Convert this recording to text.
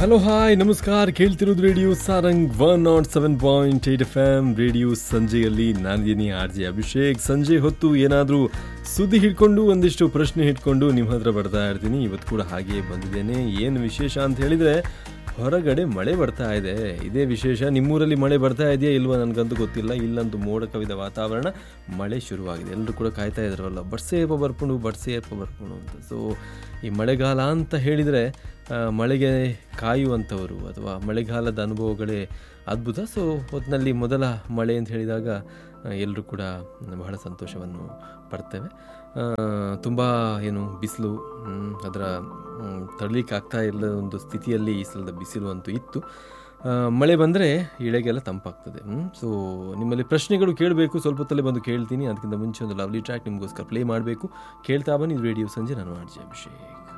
hello hi ನಮಸ್ಕಾರ ಕೇಳ್ತಿರೋದು radio Sarang one not seven point eight F M radio ಸಂಜೆಯಲ್ಲಿ ನಾನಿದ್ದೀನಿ ಆರ್ ಜೆ ಅಭಿಷೇಕ್ ಸಂಜೆ ಹೊತ್ತು ಏನಾದರೂ ಸುದ್ದಿ ಹಿಡ್ಕೊಂಡು ಒಂದಿಷ್ಟು ಪ್ರಶ್ನೆ ಹಿಡ್ಕೊಂಡು ನಿಮ್ಮ ಹತ್ರ ಬರ್ತಾ ಇರ್ತೀನಿ ಇವತ್ತು ಕೂಡ ಹಾಗೆಯೇ ಬಂದಿದ್ದೇನೆ ಏನು ವಿಶೇಷ ಅಂತ ಹೇಳಿದರೆ ಹೊರಗಡೆ ಮಳೆ ಬರ್ತಾ ಇದೆ ಇದೇ ವಿಶೇಷ ನಿಮ್ಮೂರಲ್ಲಿ ಮಳೆ ಬರ್ತಾ ಇದೆಯಾ ಇಲ್ವಾ ನನಗಂತೂ ಗೊತ್ತಿಲ್ಲ ಇಲ್ಲಂತೂ ಮೋಡ ಕವಿದ ವಾತಾವರಣ ಮಳೆ ಶುರುವಾಗಿದೆ ಎಲ್ಲರೂ ಕೂಡ ಕಾಯ್ತಾ ಇದ್ರಲ್ಲ ಬಡ್ಸೇಪ ಬರ್ಕೊಂಡು ಬಡ್ಸೇಪ ಬರ್ಕೊಂಡು ಅಂತ ಸೊ ಈ ಮಳೆಗಾಲ ಅಂತ ಹೇಳಿದರೆ ಆ, ಮಳೆಗೆ ಕಾಯುವಂಥವರು ಅಥವಾ ಮಳೆಗಾಲದ ಅನುಭವಗಳೇ ಅದ್ಭುತ ಸೊ ಹೊತ್ತಿನಲ್ಲಿ ಮೊದಲ ಮಳೆ ಅಂತ ಹೇಳಿದಾಗ ಎಲ್ಲರೂ ಕೂಡ ಬಹಳ ಸಂತೋಷವನ್ನು ಪಡ್ತೇವೆ ತುಂಬ ಏನು ಬಿಸಿಲು ಅದರ ತಡಲಿಕ್ಕೆ ಆಗ್ತಾ ಇಲ್ಲ ಒಂದು ಸ್ಥಿತಿಯಲ್ಲಿ ಈ ಸಲದ ಬಿಸಿಲು ಅಂತೂ ಇತ್ತು ಆ, ಮಳೆ ಬಂದರೆ ಇಳೆಗೆಲ್ಲ ತಂಪಾಗ್ತದೆ ಸೊ ನಿಮ್ಮಲ್ಲಿ ಪ್ರಶ್ನೆಗಳು ಕೇಳಬೇಕು ಸ್ವಲ್ಪ ಹೊತ್ತಲ್ಲೇ ಬಂದು ಕೇಳ್ತೀನಿ ಅದಕ್ಕಿಂತ ಮುಂಚೆ ಒಂದು ಲವ್ಲಿ ಟ್ರ್ಯಾಕ್ ನಿಮಗೋಸ್ಕರ ಪ್ಲೇ ಮಾಡಬೇಕು ಕೇಳ್ತಾ ಬನ್ನಿ ಇದು ರೇಡಿಯೋ ಸಂಜೆ ನಾನು ಆರ್ಜೆ ಅಭಿಷೇಕ್